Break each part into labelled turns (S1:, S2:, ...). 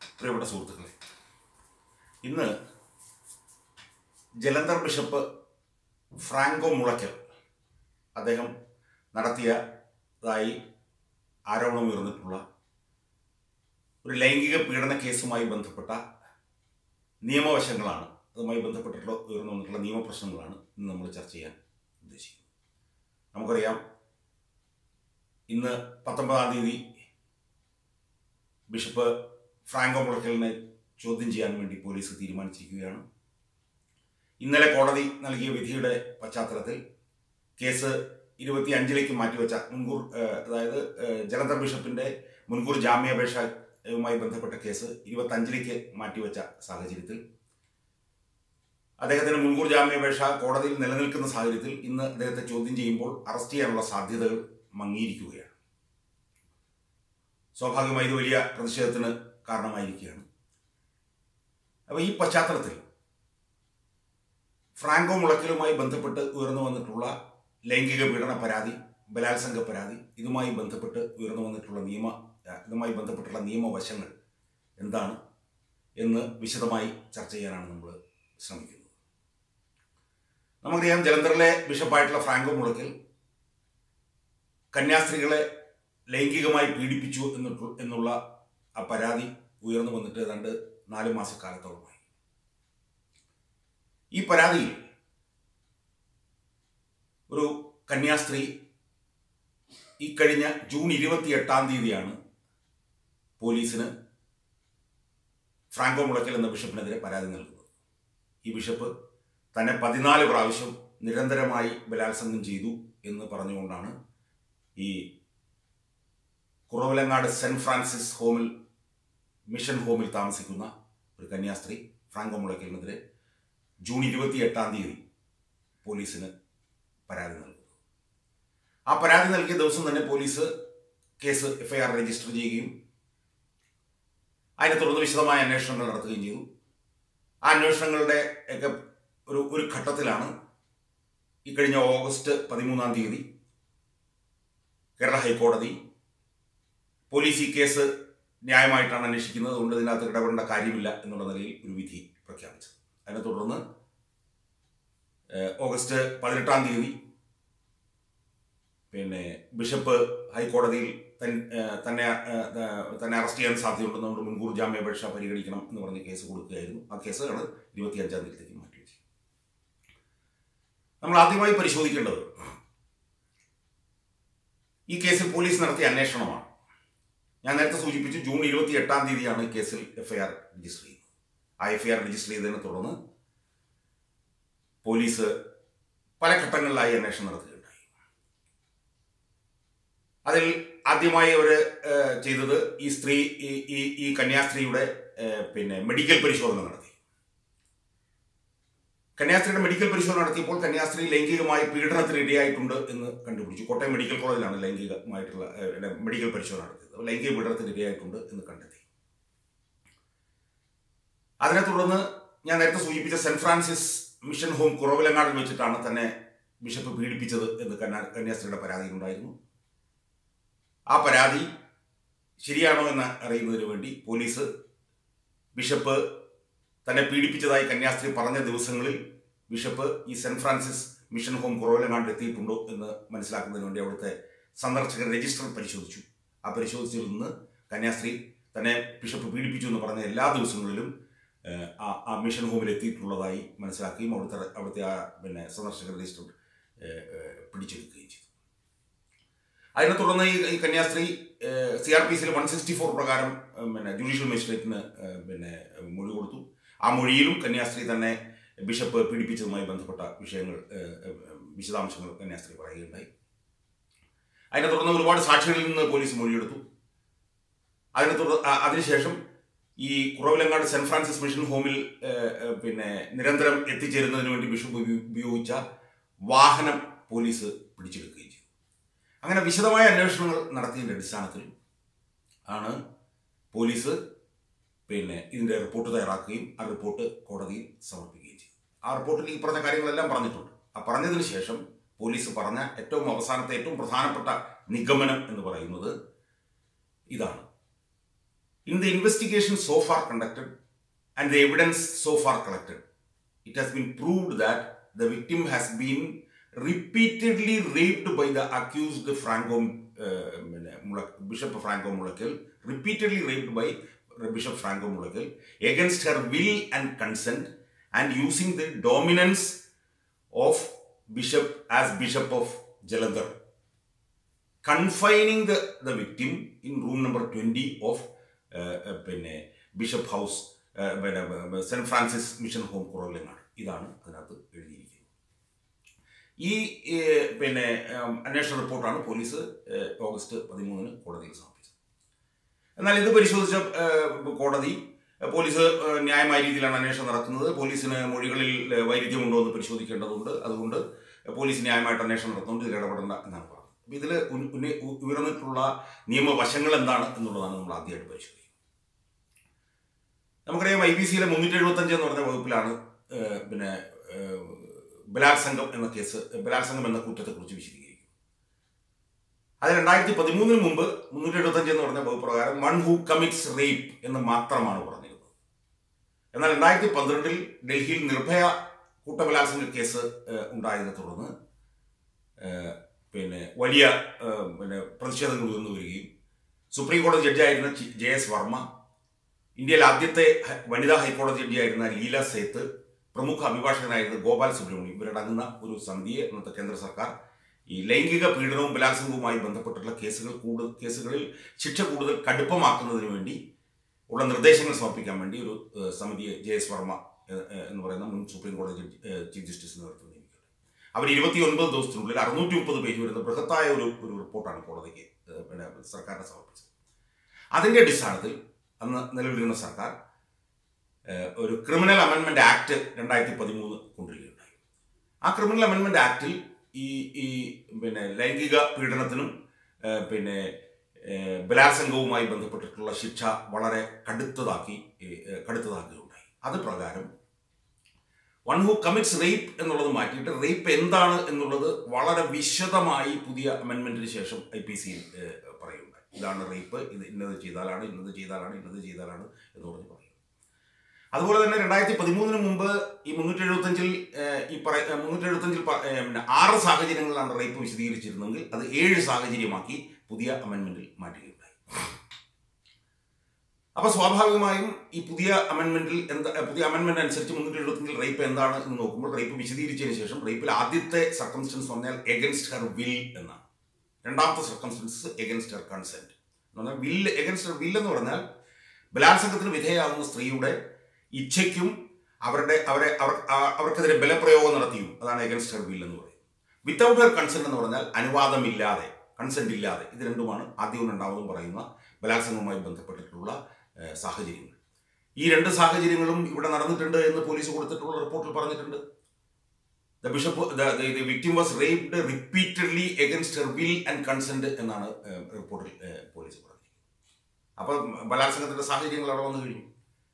S1: പ്രിയപ്പെട്ട സുഹൃത്തുക്കളെ ഇന്ന് ജലന്ധർ ബിഷപ്പ് ഫ്രാങ്കോ മുളയ്ക്കൽ അദ്ദേഹം നടത്തിയതായി ആരോപണം ഉയർന്നിട്ടുള്ള ഒരു ലൈംഗിക പീഡന കേസുമായി ബന്ധപ്പെട്ട നിയമവശങ്ങളാണ് അതുമായി ബന്ധപ്പെട്ടിട്ടുള്ള ഉയർന്നു വന്നിട്ടുള്ള നിയമപ്രശ്നങ്ങളാണ് ഇന്ന് നമ്മൾ ചർച്ച ചെയ്യാൻ ഉദ്ദേശിക്കുന്നത് നമുക്കറിയാം ഇന്ന് പത്തൊമ്പതാം തീയതി ബിഷപ്പ് ഫ്രാങ്കോ മുളയ്ക്കലിനെ ചോദ്യം ചെയ്യാൻ വേണ്ടി പോലീസ് തീരുമാനിച്ചിരിക്കുകയാണ് ഇന്നലെ കോടതി നൽകിയ വിധിയുടെ പശ്ചാത്തലത്തിൽ കേസ് ഇരുപത്തി അഞ്ചിലേക്ക് മാറ്റിവെച്ച മുൻകൂർ ഏഹ്, അതായത് ഏഹ്, ജലന്ധർ ബിഷപ്പിന്റെ മുൻകൂർ ജാമ്യാപേക്ഷയുമായി ബന്ധപ്പെട്ട കേസ് ഇരുപത്തി അഞ്ചിലേക്ക് മാറ്റിവെച്ച സാഹചര്യത്തിൽ അദ്ദേഹത്തിന് മുൻകൂർ ജാമ്യാപേക്ഷ കോടതിയിൽ നിലനിൽക്കുന്ന സാഹചര്യത്തിൽ ഇന്ന് അദ്ദേഹത്തെ ചോദ്യം ചെയ്യുമ്പോൾ അറസ്റ്റ് ചെയ്യാനുള്ള സാധ്യതകൾ മങ്ങിയിരിക്കുകയാണ് സ്വാഭാവികമായി ഇത് വലിയ പ്രതിഷേധത്തിന് കാരണമായിരിക്കുകയാണ് അപ്പോൾ ഈ പശ്ചാത്തലത്തിൽ ഫ്രാങ്കോ മുളയ്ക്കലുമായി ബന്ധപ്പെട്ട് ഉയർന്നു വന്നിട്ടുള്ള ലൈംഗിക പീഡന പരാതി ബലാത്സംഗ പരാതി ഇതുമായി ബന്ധപ്പെട്ട് ഉയർന്നു വന്നിട്ടുള്ള നിയമ ഇതുമായി ബന്ധപ്പെട്ടുള്ള നിയമവശങ്ങൾ എന്താണ് എന്ന് വിശദമായി ചർച്ച ചെയ്യാനാണ് നമ്മൾ ശ്രമിക്കുന്നത് നമുക്കറിയാം ജലന്ധറിലെ ബിഷപ്പായിട്ടുള്ള ഫ്രാങ്കോ മുളയ്ക്കൽ കന്യാസ്ത്രീകളെ ലൈംഗികമായി പീഡിപ്പിച്ചു എന്നിട്ടു എന്നുള്ള ആ പരാതി ഉയർന്നു വന്നിട്ട് ഏതാണ്ട് നാല് മാസക്കാലത്തോളമായി ഈ പരാതിയിൽ ഒരു കന്യാസ്ത്രീ ഈ കഴിഞ്ഞ ജൂൺ ഇരുപത്തി എട്ടാം തീയതിയാണ് പോലീസിന് ഫ്രാങ്കോ മുളയ്ക്കൽ എന്ന ബിഷപ്പിനെതിരെ പരാതി നൽകുന്നത് ഈ ബിഷപ്പ് തന്നെ പതിനാല് പ്രാവശ്യം നിരന്തരമായി ബലാത്സംഗം ചെയ്തു എന്ന് പറഞ്ഞുകൊണ്ടാണ് ഈ കുറവലങ്ങാട് സെന്റ് ഫ്രാൻസിസ് ഹോമിൽ മിഷൻ ഹോമിൽ താമസിക്കുന്ന ഒരു കന്യാസ്ത്രീ ഫ്രാങ്കോ മുളയ്ക്കലിനെതിരെ ജൂൺ ഇരുപത്തി എട്ടാം തീയതി പോലീസിന് പരാതി നൽകുന്നു ആ പരാതി നൽകിയ ദിവസം തന്നെ പോലീസ് കേസ് എഫ്ഐആർ രജിസ്റ്റർ ചെയ്യുകയും അതിനെ തുടർന്ന് വിശദമായ അന്വേഷണങ്ങൾ നടത്തുകയും ചെയ്തു ആ അന്വേഷണങ്ങളുടെ ഒക്കെ ഒരു ഒരു ഘട്ടത്തിലാണ് ഈ കഴിഞ്ഞ ഓഗസ്റ്റ് പതിമൂന്നാം തീയതി കേരള ഹൈക്കോടതി പോലീസ് ഈ കേസ് ന്യായമായിട്ടാണ് അന്വേഷിക്കുന്നത് അതുകൊണ്ട് ഇതിനകത്ത് ഇടപെടേണ്ട കാര്യമില്ല എന്നുള്ള നിലയിൽ ഒരു വിധി പ്രഖ്യാപിച്ചത് അതിനെ തുടർന്ന് ഏഹ്, ഓഗസ്റ്റ് പതിനെട്ടാം തീയതി പിന്നെ ബിഷപ്പ് ഹൈക്കോടതിയിൽ തൻ- ഏഹ്, തന്നെ ഏഹ്, ഏഹ്, തന്നെ അറസ്റ്റ് ചെയ്യാൻ സാധ്യതയുണ്ടെന്ന് നമ്മുടെ മുൻകൂർ ജാമ്യാപേക്ഷ പരിഗണിക്കണം എന്ന് പറഞ്ഞ് കേസ് കൊടുക്കുകയായിരുന്നു ആ കേസാണ് ഇരുപത്തിയഞ്ചാം തീയതിയിലേക്ക് മാറ്റിവെച്ചത് നമ്മൾ ആദ്യമായി പരിശോധിക്കേണ്ടത് ഈ കേസിൽ പോലീസ് നടത്തിയ അന്വേഷണമാണ് ഞാൻ നേരത്തെ സൂചിപ്പിച്ചു ജൂൺ ഇരുപത്തി എട്ടാം തീയതിയാണ് ഈ കേസിൽ എഫ്ഐആർ രജിസ്റ്റർ ചെയ്യുന്നത് ആ എഫ്ഐആർ രജിസ്റ്റർ ചെയ്തതിനെ തുടർന്ന് പോലീസ് പല ഘട്ടങ്ങളിലായി അന്വേഷണം നടത്തുകയുണ്ടായി അതിൽ ആദ്യമായി അവർ ചെയ്തത് ഈ സ്ത്രീ ഈ ഈ ഈ കന്യാസ്ത്രീയുടെ ഏഹ്, പിന്നെ മെഡിക്കൽ പരിശോധന നടത്തി കന്യാസ്ത്രീയുടെ മെഡിക്കൽ പരിശോധന നടത്തിയപ്പോൾ കന്യാസ്ത്രീ ലൈംഗികമായി പീഡനത്തിന് ഇടയായിട്ടുണ്ട് എന്ന് കണ്ടുപിടിച്ചു കോട്ടയം മെഡിക്കൽ കോളേജിലാണ് ലൈംഗികമായിട്ടുള്ള ഏഹ്, മെഡിക്കൽ പരിശോധന നടത്തിയത് അപ്പോൾ ലൈംഗിക പീഡനത്തിന് ഇടയായിട്ടുണ്ട് എന്ന് കണ്ടെത്തി അതിനെ തുടർന്ന് ഞാൻ നേരത്തെ സൂചിപ്പിച്ച സെന്റ് ഫ്രാൻസിസ് മിഷൻ ഹോം കുറവിലങ്ങാടിൽ വെച്ചിട്ടാണ് തന്നെ ബിഷപ്പ് പീഡിപ്പിച്ചത് എന്ന് കന്യാ കന്യാസ്ത്രീയുടെ പരാതിയിലുണ്ടായിരുന്നു ആ പരാതി ശരിയാണോ എന്ന് അറിയുന്നതിന് വേണ്ടി പോലീസ് ബിഷപ്പ് തന്നെ പീഡിപ്പിച്ചതായി കന്യാസ്ത്രീ പറഞ്ഞ ദിവസങ്ങളിൽ ബിഷപ്പ് ഈ Saint Francis mission home Kuravilangad എത്തിയിട്ടുണ്ടോ എന്ന് മനസ്സിലാക്കുന്നതിന് വേണ്ടി അവിടുത്തെ സന്ദർശകർ രജിസ്റ്റർ പരിശോധിച്ചു ആ പരിശോധിച്ചതിൽ നിന്ന് കന്യാസ്ത്രീ തന്നെ ബിഷപ്പ് പീഡിപ്പിച്ചു എന്ന് പറഞ്ഞ എല്ലാ ദിവസങ്ങളിലും ഏഹ്, ആ ആ മിഷൻ ഹോമിൽ എത്തിയിട്ടുള്ളതായി മനസ്സിലാക്കുകയും അവിടുത്തെ അവിടുത്തെ ആ പിന്നെ സന്ദർശകർ രജിസ്റ്റർ ഏഹ്, ഏഹ്, പിടിച്ചെടുക്കുകയും ചെയ്തു അതിനെ തുടർന്ന് ഈ ഈ കന്യാസ്ത്രീ സി ആർ പി സിയിൽ വൺ സിക്സ്റ്റി ഫോർ പ്രകാരം ഏഹ്, പിന്നെ ജുഡീഷ്യൽ മജിസ്ട്രേറ്റിന് ഏഹ്, പിന്നെ ഏഹ്, മൊഴി കൊടുത്തു ആ മൊഴിയിലും കന്യാസ്ത്രീ തന്നെ ബിഷപ്പ് പീഡിപ്പിച്ചതുമായി ബന്ധപ്പെട്ട വിഷയങ്ങൾ ഏഹ്, ഏഹ്, വിശദാംശങ്ങൾ കന്യാസ്ത്രീ പറയുകയുണ്ടായി അതിനെ തുടർന്ന് ഒരുപാട് സാക്ഷികളിൽ നിന്ന് പോലീസ് മൊഴിയെടുത്തു അതിനെ തുടർന്ന് ആ- അതിനുശേഷം ഈ കുറവിലങ്ങാട് സെന്റ് ഫ്രാൻസിസ് മിഷൻ ഹോമിൽ ഏഹ്, ഏഹ്, പിന്നെ നിരന്തരം എത്തിച്ചേരുന്നതിന് വേണ്ടി ബിഷപ്പ് ഉപയോ- ഉപയോഗിച്ച വാഹനം പോലീസ് പിടിച്ചെടുക്കുകയും ചെയ്തു അങ്ങനെ വിശദമായ അന്വേഷണങ്ങൾ നടത്തിയതിൻ്റെ അടിസ്ഥാനത്തിൽ ആണ് പോലീസ് പിന്നെ ഇതിൻ്റെ റിപ്പോർട്ട് തയ്യാറാക്കുകയും ആ റിപ്പോർട്ട് കോടതിയിൽ സമർപ്പിക്കുകയും ചെയ്തു ആ റിപ്പോർട്ടിൽ ഈ പറഞ്ഞ കാര്യങ്ങളെല്ലാം പറഞ്ഞിട്ടുണ്ട് ആ പറഞ്ഞതിന് ശേഷം പോലീസ് പറഞ്ഞ ഏറ്റവും അവസാനത്തെ ഏറ്റവും പ്രധാനപ്പെട്ട നിഗമനം എന്ന് പറയുന്നത് ഇതാണ് In the investigation so far conducted and the evidence so far collected, it has been proved that the victim has been repeatedly raped by the accused Franco uh, Mula- Bishop Franco Mulakil, repeatedly raped by Bishop Franco Mulakil against her will and consent and using the dominance of Bishop as Bishop of Jalandhar, confining the, the victim in room number 20 of uh, uh, പിന്നെ bishop house uh, പിന്നെ Saint Francis mission home Kuravilangad ഇതാണ് അതിനകത്ത് എഴുതിയിരിക്കുന്നത് ഈ ഏഹ്, പിന്നെ ഉം, അന്വേഷണ റിപ്പോർട്ടാണ് പോലീസ് ഏഹ്, ഓഗസ്റ്റ് പതിമൂന്നിന് കോടതിയിൽ സമർപ്പിച്ചത് എന്നാൽ ഇത് പരിശോധിച്ച ഏഹ്, കോടതി ഏഹ്, പോലീസ് ഏഹ്, ന്യായമായ രീതിയിലാണ് അന്വേഷണം നടത്തുന്നത് പോലീസിന് മൊഴികളിൽ ഏഹ്, വൈരുദ്ധ്യമുണ്ടോ എന്ന് പരിശോധിക്കേണ്ടതുണ്ട് അതുകൊണ്ട് പോലീസ് ന്യായമായിട്ട് അന്വേഷണം നടത്തുന്നുണ്ട് ഇതിൽ ഇടപെടേണ്ട എന്നാണ് പറഞ്ഞത് അപ്പോൾ ഇതിൽ ഉയർന്നിട്ടുള്ള നിയമവശങ്ങൾ എന്താണ് എന്നുള്ളതാണ് നമ്മൾ ആദ്യമായിട്ട് പരിശോധിക്കുന്നത് നമുക്കറിയാം ഐ ബി സിയിലെ മുന്നൂറ്റി എഴുപത്തഞ്ച് എന്ന് പറഞ്ഞ വകുപ്പിലാണ് ഏഹ്, പിന്നെ ഏഹ്, ബലാത്സംഗം എന്ന കേസ് ബലാത്സംഗം എന്ന കുറ്റത്തെക്കുറിച്ച് വിശദീകരിക്കും അത് രണ്ടായിരത്തി പതിമൂന്നിന് മുമ്പ് മുന്നൂറ്റി എഴുപത്തഞ്ച് എന്ന് പറഞ്ഞ വകുപ്പ് പ്രകാരം വൺ ഹൂ കമിറ്റ്സ് റേപ്പ് എന്ന് മാത്രമാണ് പറഞ്ഞിരുന്നത് എന്നാൽ രണ്ടായിരത്തി പന്ത്രണ്ടിൽ ഡൽഹിയിൽ നിർഭയ കൂട്ടബലാത്സംഗ കേസ് ഏഹ്, ഉണ്ടായതിനെ തുടർന്ന് ഏഹ്, പിന്നെ വലിയ ഏഹ്, പിന്നെ പ്രതിഷേധങ്ങൾ ഉയർന്നു വരികയും സുപ്രീം കോടതി ജഡ്ജായിരുന്ന ചി- ജെ എസ് വർമ്മ ഇന്ത്യയിൽ ആദ്യത്തെ ഹ- വനിതാ ഹൈക്കോടതി ജഡ്ജിയായിരുന്ന ലീല സേത്ത് പ്രമുഖ അഭിഭാഷകനായിരുന്ന ഗോപാൽ സുബ്രഹ്മണ്യം ഇവരടങ്ങുന്ന ഒരു സമിതിയെ അന്നത്തെ കേന്ദ്ര സർക്കാർ ഈ ലൈംഗിക പീഡനവും ബലാത്സംഗവുമായി ബന്ധപ്പെട്ടുള്ള കേസുകൾ കൂടുതൽ കേസുകളിൽ ശിക്ഷ കൂടുതൽ കടുപ്പമാക്കുന്നതിന് വേണ്ടി ഉള്ള നിർദ്ദേശങ്ങൾ സമർപ്പിക്കാൻ വേണ്ടി ഒരു ഏഹ്, സമിതിയെ ജെ എസ് വർമ്മ ഏഹ്, ഏഹ്, എന്ന് പറയുന്ന മുൻ സുപ്രീം കോടതി ജഡ്ജി ഏഹ്, ചീഫ് ജസ്റ്റിസ് നേതൃത്വം നിയമിക്കുന്നത് അവർ ഇരുപത്തി ഒൻപത് ദിവസത്തിനുള്ളിൽ അറുന്നൂറ്റി മുപ്പത് പേജ് വരുന്ന ബൃഹത്തായ ഒരു ഒരു റിപ്പോർട്ടാണ് കോടതിക്ക് ഏഹ്, പിന്നെ സർക്കാരിനെ സമർപ്പിച്ചത് അതിന്റെ അടിസ്ഥാനത്തിൽ അന്ന് നിലവിലിരുന്ന സർക്കാർ ഏഹ്, ഒരു ക്രിമിനൽ അമെൻമെന്റ് ആക്ട് രണ്ടായിരത്തി പതിമൂന്ന് കൊണ്ടുവരികയുണ്ടായി ആ ക്രിമിനൽ അമെൻമെന്റ് ആക്ടിൽ ഈ ഈ പിന്നെ ലൈംഗിക പീഡനത്തിനും ഏഹ്, പിന്നെ ഏഹ്, ബലാത്സംഗവുമായി ബന്ധപ്പെട്ടിട്ടുള്ള ശിക്ഷ വളരെ കടുത്തതാക്കി ഏഹ്, കടുത്തതാക്കുകയുണ്ടായി അത് പ്രകാരം വൺ ഹു കമിറ്റ്സ് റേപ്പ് എന്നുള്ളത് മാറ്റിയിട്ട് റേപ്പ് എന്താണ് എന്നുള്ളത് വളരെ വിശദമായി പുതിയ അമെൻമെന്റിന് ശേഷം ഐ പി സിയിൽ പറയുണ്ടായി ഇതാണ് റേപ്പ് ഇത് ഇന്നത് ചെയ്താലാണ് ഇന്നത് ചെയ്താലാണ് ഇന്നത് ചെയ്താലാണ് എന്ന് പറഞ്ഞ് പറയും അതുപോലെ തന്നെ രണ്ടായിരത്തി പതിമൂന്നിന് മുമ്പ് ഈ മുന്നൂറ്റി എഴുപത്തഞ്ചിൽ ഈ പറയ മുന്നൂറ്റി എഴുപത്തഞ്ചിൽ പ- ഏഹ്, പിന്നെ ആറ് സാഹചര്യങ്ങളിലാണ് റേപ്പ് വിശദീകരിച്ചിരുന്നെങ്കിൽ അത് ഏഴ് സാഹചര്യമാക്കി പുതിയ അമെൻമെന്റിൽ മാറ്റുകയുണ്ടായി അപ്പൊ സ്വാഭാവികമായും ഈ പുതിയ അമെൻമെന്റിൽ എന്താ ഏഹ്, പുതിയ അമെൻമെന്റ് അനുസരിച്ച് മുന്നൂറ്റി എഴുപത്തഞ്ചിൽ റേപ്പ് എന്താണ് എന്ന് നോക്കുമ്പോൾ റേപ്പ് വിശദീകരിച്ചതിന് ശേഷം റേപ്പിൽ ആദ്യത്തെ സർക്കംസ്റ്റൻസ് പറഞ്ഞാൽ എഗൻസ്റ്റ് ഹർ വിൽ എന്നാണ് രണ്ടാമത്തെ സർക്കംസ്റ്റൻസ് എഗൻസ്റ്റ് ഹർ കൺസെന്റ് എന്ന് പറഞ്ഞാൽ വില്ല് എഗൻസ്റ്റ് ഹർ വിൽ എന്ന് പറഞ്ഞാൽ ബലാത്സംഗത്തിന് വിധേയമാകുന്ന സ്ത്രീയുടെ ഇച്ഛയ്ക്കും അവരുടെ അവരെ അവർ ആ- അവർക്കെതിരെ ബലപ്രയോഗം നടത്തിയും അതാണ് എഗൻസ്റ്റ് ഹർ വിൽ എന്ന് പറയുന്നത് വിത്തൗട്ട് ഹർ കൺസെന്റ് എന്ന് പറഞ്ഞാൽ അനുവാദമില്ലാതെ കൺസെന്റ് ഇല്ലാതെ ഇത് രണ്ടുമാണ് ആദ്യവും രണ്ടാമതും പറയുന്ന ബലാത്സംഗവുമായി ബന്ധപ്പെട്ടിട്ടുള്ള ഏഹ്, സാഹചര്യങ്ങൾ ഈ രണ്ട് സാഹചര്യങ്ങളും ഇവിടെ നടന്നിട്ടുണ്ട് എന്ന് പോലീസ് കൊടുത്തിട്ടുള്ള റിപ്പോർട്ടിൽ പറഞ്ഞിട്ടുണ്ട് the bishop the victim was raped repeatedly against her will and consent എന്നാണ് ഏഹ്, റിപ്പോർട്ടിൽ ഏഹ്, പോലീസ് പറഞ്ഞത് അപ്പോൾ ബലാത്സംഗത്തിന്റെ സാഹചര്യങ്ങൾ അവിടെ വന്നു കഴിഞ്ഞു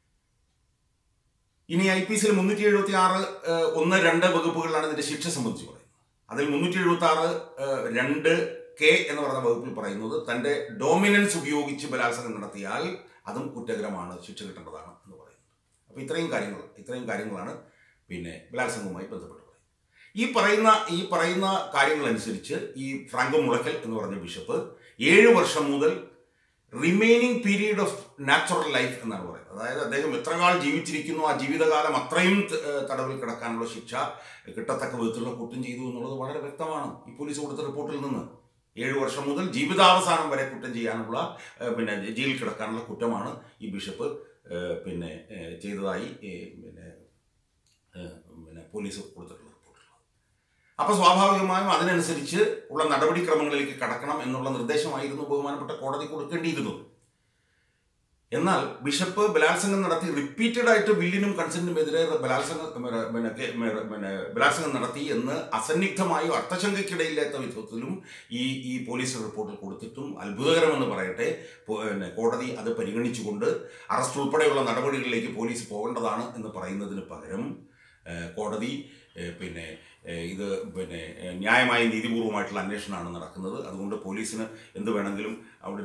S1: ഇനി ഐ പി സിയിൽ മുന്നൂറ്റി എഴുപത്തി ആറ് ഒന്ന് രണ്ട് വകുപ്പുകളിലാണ് ഇതിന്റെ ശിക്ഷ സംബന്ധിച്ച് പറയുന്നത് അതിൽ മുന്നൂറ്റി എഴുപത്തി ആറ് രണ്ട് കെ എന്ന് പറയുന്ന വകുപ്പിൽ പറയുന്നത് തന്റെ ഡോമിനൻസ് ഉപയോഗിച്ച് ബലാത്സംഗം നടത്തിയാൽ അതും കുറ്റകരമാണ് ശിക്ഷ കിട്ടേണ്ടതാണ് എന്ന് പറയുന്നത് അപ്പോൾ ഇത്രയും കാര്യങ്ങൾ ഇത്രയും കാര്യങ്ങളാണ് പിന്നെ ബലാത്സംഗവുമായി ബന്ധപ്പെട്ട് പറയുന്നത് ഈ പറയുന്ന ഈ പറയുന്ന കാര്യങ്ങൾ അനുസരിച്ച് ഈ ഫ്രാങ്കോ മുളക്കൽ എന്ന് പറഞ്ഞ ബിഷപ്പ് ഏഴ് വർഷം മുതൽ remaining period of natural life എന്നാണ് പറയുന്നത് അതായത് അദ്ദേഹം എത്ര കാൽ ജീവിച്ചിരിക്കുന്നു ആ ജീവിതകാലം അത്രയും ത- ഏഹ് തടവിൽ കിടക്കാനുള്ള ശിക്ഷ കിട്ടത്തക്ക വിധത്തിലുള്ള കുറ്റം ചെയ്തു എന്നുള്ളത് വളരെ വ്യക്തമാണ് ഈ പോലീസ് കൊടുത്ത റിപ്പോർട്ടിൽ നിന്ന് ഏഴ് വർഷം മുതൽ ജീവിതാവസാനം വരെ കുറ്റം ചെയ്യാനുള്ള ഏഹ് പിന്നെ ജയിലിൽ കിടക്കാനുള്ള കുറ്റമാണ് ഈ ബിഷപ്പ് ഏഹ് പിന്നെ ഏഹ് ചെയ്തതായി ഏഹ് പിന്നെ ഏഹ് പിന്നെ പോലീസ് കൊടുത്തിട്ടുള്ള റിപ്പോർട്ടുള്ളത് അപ്പൊ സ്വാഭാവികമായും അതിനനുസരിച്ച് ഉള്ള നടപടിക്രമങ്ങളിലേക്ക് കടക്കണം എന്നുള്ള നിർദ്ദേശമായിരുന്നു ബഹുമാനപ്പെട്ട കോടതി കൊടുക്കേണ്ടിയിരുന്നത് എന്നാൽ ബിഷപ്പ് ബലാത്സംഗം നടത്തി റിപ്പീറ്റഡ് ആയിട്ട് വില്ലിനും കൺസെന്റിനും എതിരെ ബലാത്സംഗം പിന്നെ പിന്നെ കെ- പിന്നെ ബലാത്സംഗം നടത്തി എന്ന് അസന്നിഗ്ധമായോ അർത്ഥശങ്കയ്ക്കിടയില്ലാത്ത വിധത്തിലും ഈ ഈ പോലീസ് റിപ്പോർട്ടിൽ കൊടുത്തിട്ടും അത്ഭുതകരമെന്ന് പറയട്ടെ പോ- പിന്നെ കോടതി അത് പരിഗണിച്ചുകൊണ്ട് അറസ്റ്റ് ഉൾപ്പെടെയുള്ള നടപടികളിലേക്ക് പോലീസ് പോകേണ്ടതാണ് എന്ന് പറയുന്നതിന് പകരം ഏഹ്, കോടതി ഏഹ്, പിന്നെ ഏഹ്, ഇത് പിന്നെ ഏഹ്, ന്യായമായ നീതിപൂർവമായിട്ടുള്ള അന്വേഷണമാണ് നടക്കുന്നത് അതുകൊണ്ട് പോലീസിന് എന്ത് വേണമെങ്കിലും അവിടെ ഇരുന്ന്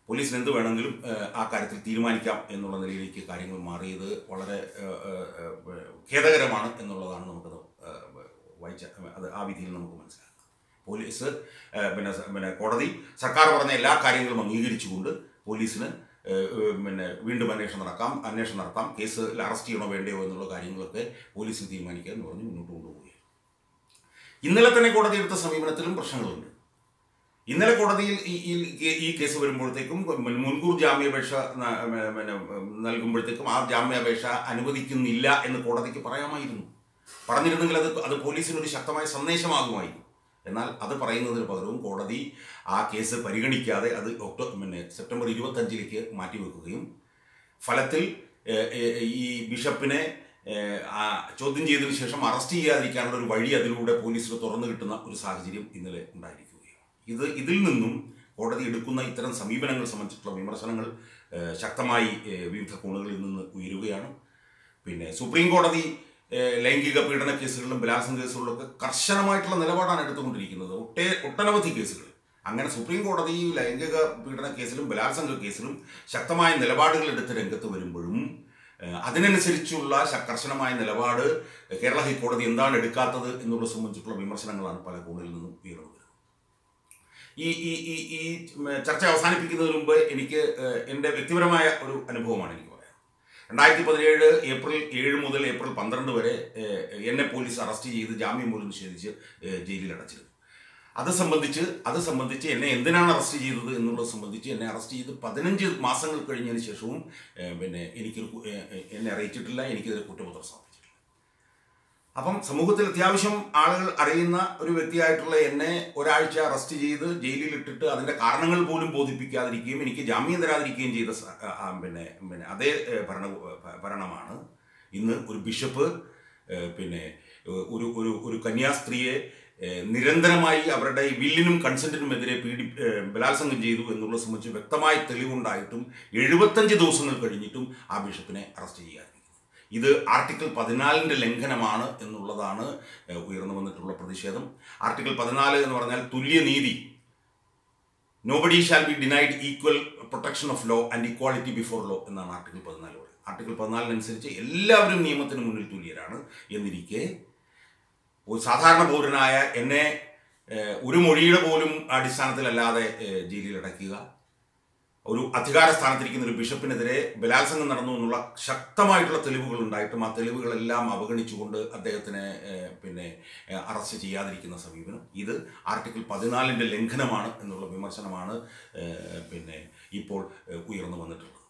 S1: പോലീസിന് എന്ത് വേണമെങ്കിലും ഏഹ്, ആ കാര്യത്തിൽ തീരുമാനിക്കാം എന്നുള്ള നിലയിലേക്ക് കാര്യങ്ങൾ മാറിയത് വളരെ ഏഹ്, ഏഹ്, ഏഹ്, ഖേദകരമാണ് എന്നുള്ളതാണ് നമുക്കത് ഏഹ്, വായിച്ച അത് ആ വിധിയിൽ നമുക്ക് മനസ്സിലാക്കാം പോലീസ് ഏഹ്, പിന്നെ സ- പിന്നെ കോടതി സർക്കാർ പറഞ്ഞ എല്ലാ കാര്യങ്ങളും അംഗീകരിച്ചുകൊണ്ട് പോലീസിന് ഏഹ്, ഏഹ്, പിന്നെ വീണ്ടും അന്വേഷണം നടക്കാം അന്വേഷണം നടത്താം കേസിൽ അറസ്റ്റ് ചെയ്യണോ വേണ്ടയോ എന്നുള്ള കാര്യങ്ങളൊക്കെ പോലീസിന് തീരുമാനിക്കുക എന്ന് പറഞ്ഞ് മുന്നോട്ട് കൊണ്ടുപോവുകയാണ് ഇന്നലെ തന്നെ കോടതി എടുത്ത സമീപനത്തിലും പ്രശ്നങ്ങളുണ്ട് ഇന്നലെ കോടതിയിൽ ഈ ഈ- ഈ കേസ് വരുമ്പോഴത്തേക്കും മുൻ- മുൻകൂർ ജാമ്യാപേക്ഷ ന- മ- പിന്നെ നൽകുമ്പോഴത്തേക്കും ആ ജാമ്യാപേക്ഷ അനുവദിക്കുന്നില്ല എന്ന് കോടതിക്ക് പറയാമായിരുന്നു പറഞ്ഞിരുന്നെങ്കിൽ അത് അത് പോലീസിനൊരു ശക്തമായ സന്ദേശമാകുമായിരുന്നു എന്നാൽ അത് പറയുന്നതിന് പകരവും കോടതി ആ കേസ് പരിഗണിക്കാതെ അത് ഒക്ടോ പിന്നെ സെപ്റ്റംബർ ഇരുപത്തഞ്ചിലേക്ക് മാറ്റിവെക്കുകയും ഫലത്തിൽ ഏഹ്, ഏഹ്, ഈ ബിഷപ്പിനെ ഏഹ്, ആ ചോദ്യം ചെയ്തതിനു ശേഷം അറസ്റ്റ് ചെയ്യാതിരിക്കാനുള്ള ഒരു വഴി അതിലൂടെ പോലീസിന് തുറന്നു കിട്ടുന്ന ഒരു സാഹചര്യം ഇന്നലെ ഉണ്ടായിരിക്കുകയാണ് ഇത് ഇതിൽ നിന്നും കോടതി എടുക്കുന്ന ഇത്തരം സമീപനങ്ങൾ സംബന്ധിച്ചിട്ടുള്ള വിമർശനങ്ങൾ ഏഹ്, ശക്തമായി ഏഹ്, വിവിധ കോണുകളിൽ നിന്ന് ഉയരുകയാണ് പിന്നെ സുപ്രീം കോടതി ഏഹ്, ലൈംഗിക പീഡന കേസുകളിലും ബലാത്സംഗ കേസുകളിലൊക്കെ കർശനമായിട്ടുള്ള നിലപാടാണ് എടുത്തുകൊണ്ടിരിക്കുന്നത് ഒട്ടേ ഒട്ടനവധി കേസുകൾ അങ്ങനെ സുപ്രീം കോടതി ലൈംഗിക പീഡന കേസിലും ബലാത്സംഗ കേസിലും ശക്തമായ നിലപാടുകൾ എടുത്ത് രംഗത്ത് വരുമ്പോഴും ഏഹ്, അതിനനുസരിച്ചുള്ള ശ- കർശനമായ നിലപാട് കേരള ഹൈക്കോടതി എന്താണ് എടുക്കാത്തത് എന്നുള്ളത് സംബന്ധിച്ചിട്ടുള്ള വിമർശനങ്ങളാണ് പല കോണിൽ നിന്നും ഉയർന്നു വരുന്നത് ഈ ഈ ഈ ഈ ചർച്ച അവസാനിപ്പിക്കുന്നതിന് മുമ്പ് എനിക്ക് ഏഹ്, എൻ്റെ വ്യക്തിപരമായ ഒരു അനുഭവമാണ് എനിക്ക് പറയാം രണ്ടായിരത്തി പതിനേഴ് ഏപ്രിൽ ഏഴ് മുതൽ ഏപ്രിൽ പന്ത്രണ്ട് വരെ ഏഹ്, എന്നെ പോലീസ് അറസ്റ്റ് ചെയ്ത് ജാമ്യം പോലും നിഷേധിച്ച് ഏഹ്, ജയിലിൽ അടച്ചിരുന്നു അത് സംബന്ധിച്ച് അത് സംബന്ധിച്ച് എന്നെ എന്തിനാണ് അറസ്റ്റ് ചെയ്തത് എന്നുള്ളത് സംബന്ധിച്ച് എന്നെ അറസ്റ്റ് ചെയ്ത് പതിനഞ്ച് മാസങ്ങൾ കഴിഞ്ഞതിന് ശേഷവും ഏഹ്, പിന്നെ എനിക്കൊരു കു- ഏഹ്, ഏഹ്, എന്നെ അറിയിച്ചിട്ടില്ല എനിക്കെതിരെ കുറ്റപത്രം സമർപ്പിച്ചിട്ടില്ല അപ്പം സമൂഹത്തിൽ അത്യാവശ്യം ആളുകൾ അറിയുന്ന ഒരു വ്യക്തിയായിട്ടുള്ള എന്നെ ഒരാഴ്ച അറസ്റ്റ് ചെയ്ത് ജയിലിൽ ഇട്ടിട്ട് അതിൻ്റെ കാരണങ്ങൾ പോലും ബോധിപ്പിക്കാതിരിക്കുകയും എനിക്ക് ജാമ്യം തരാതിരിക്കുകയും ചെയ്ത സ- ആ, ആ, പിന്നെ പിന്നെ അതേ ഏ, ഭരണ ഭ- ഭരണമാണ് ഇന്ന് ഒരു ബിഷപ്പ് ഏ, പിന്നെ ഏ, ഒരു ഒരു ഒരു കന്യാസ്ത്രീയെ ഏ, നിരന്തരമായി അവരുടെ ഈ വില്ലിനും കൺസെന്റിനുമെതിരെ പീഡി ഏ, ബലാത്സംഗം ചെയ്തു എന്നുള്ളത് സംബന്ധിച്ച് വ്യക്തമായ തെളിവുണ്ടായിട്ടും എഴുപത്തഞ്ച് ദിവസങ്ങൾ കഴിഞ്ഞിട്ടും ആ ബിഷപ്പിനെ അറസ്റ്റ് ചെയ്യാതിരിക്കുന്നു ഇത് ആർട്ടിക്കിൾ പതിനാലിൻ്റെ ലംഘനമാണ് എന്നുള്ളതാണ് ഏഹ്, ഉയർന്നു വന്നിട്ടുള്ള പ്രതിഷേധം ആർട്ടിക്കിൾ പതിനാല് എന്ന് പറഞ്ഞാൽ തുല്യനീതി nobody shall be denied equal protection of law and equality before law എന്നാണ് ആർട്ടിക്കിൾ പതിനാല് പറയുന്നത് ആർട്ടിക്കിൾ പതിനാലിനനുസരിച്ച് എല്ലാവരും നിയമത്തിന് മുന്നിൽ തുല്യരാണ് എന്നിരിക്കെ ഒരു സാധാരണ പൗരനായ എന്നെ ഏഹ്, ഒരു മൊഴിയുടെ പോലും അടിസ്ഥാനത്തിലല്ലാതെ ഏഹ്, ജയിലിൽ അടയ്ക്കുക ഒരു അധികാര സ്ഥാനത്തിരിക്കുന്ന ഒരു ബിഷപ്പിനെതിരെ ബലാത്സംഗം നടന്നു എന്നുള്ള ശക്തമായിട്ടുള്ള തെളിവുകൾ ഉണ്ടായിട്ടും ആ തെളിവുകളെല്ലാം അവഗണിച്ചുകൊണ്ട് അദ്ദേഹത്തിനെ ഏഹ്, പിന്നെ ഏഹ്, അറസ്റ്റ് ചെയ്യാതിരിക്കുന്ന സമീപനം ഇത് ആർട്ടിക്കിൾ പതിനാലിൻ്റെ ലംഘനമാണ് എന്നുള്ള വിമർശനമാണ് ഏഹ്, പിന്നെ ഇപ്പോൾ ഏഹ്, ഉയർന്നു വന്നിട്ടുള്ളത്